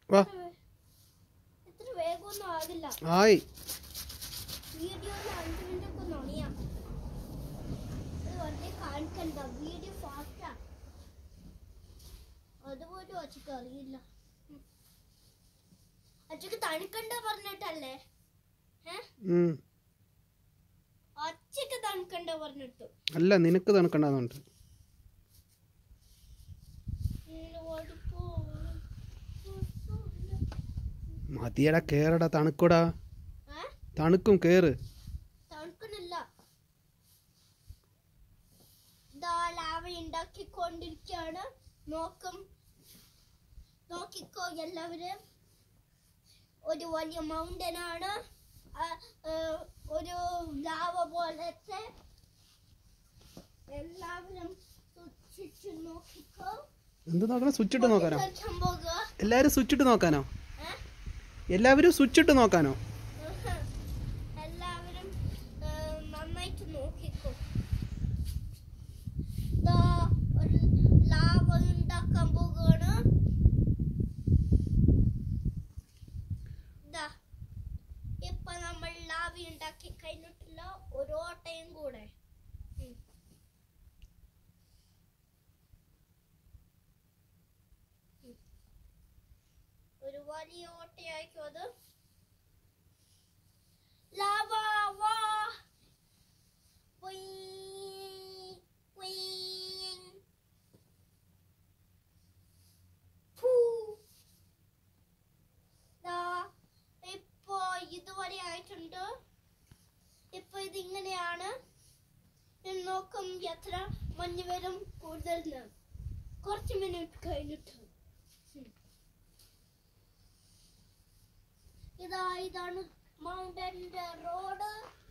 വാ ഇത്ര വേഗമൊന്നും ആകില്ല ആയി വീഡിയോയിൽ അഞ്ച് മിനിറ്റ് ഒക്കെ നൊണിയാ ഇത് വെറുതെ കാണിക്കണ്ട വീഡിയോ ഫാസ്റ്റാ അതുപോലും അച്ഛക്ക് അറിയില്ല ഉം. അച്ഛക്ക് തണുക്കണ്ട പറഞ്ഞിട്ടല്ലേ ഏ ഉം. അച്ഛക്ക് തണുക്കണ്ട പറഞ്ഞിട്ടു അല്ല നിനക്ക് തണുക്കണ്ടെന്നുണ്ട് ഇങ്ങനെ ഓടിപ്പോ മതിയടാ കേറടാ തണുക്കൂടാ ഏ തണുക്കും കേറ് തണുക്കണില്ല ദാ ലാവ ഉണ്ടാക്കിക്കൊണ്ടിരിക്കുകയാണ് നോക്കും നോക്കിക്കോ എല്ലാവരും ഒരു വലിയ മൗണ്ടൻ ആണ് ആ, ഏ, ഒരു ലാവ പോലത്തെ എല്ലാവരും സൂക്ഷിച്ചു നോക്കിക്കോ എന്ത് നോക്കണം സ്വിച്ച് ഇട്ട് നോക്കാനോ കളിക്കാൻ പോകുക എല്ലാവരും സ്വിച്ച് ഇട്ട് നോക്കാനോ ഏ? എല്ലാവരും സ്വിച്ച് ഇട്ട് നോക്കാനോ എല്ലാവരും ഏ, നന്നായിട്ട് നോക്കിക്കോ ദാ ഒരു ലാവ ഉണ്ടാക്കാൻ പോകുകയാണ് ദാ ഇപ്പൊ നമ്മൾ ലാവ ഉണ്ടാക്കി കഴിഞ്ഞിട്ടില്ല ഒരു ഓട്ടയും കൂടെ ഉം. ഉം. ഒരു വലിയ ഓട്ടയായിരിക്കും അത് ലാവ വാ Wing, wing. ഫൂ. ദാ, ഇപ്പോ ഇതുവരെ ആയിട്ടുണ്ട് ഇപ്പൊ ഇതിങ്ങനെയാണ് ഇനി നോക്കും എത്ര മഞ്ഞ് വരും കൂടുതൽ കുറച്ച് മിനിറ്റ് കഴിഞ്ഞിട്ട് ഉം. ഇതാ ഇതാണ് മൗണ്ടന്റെ റോഡ്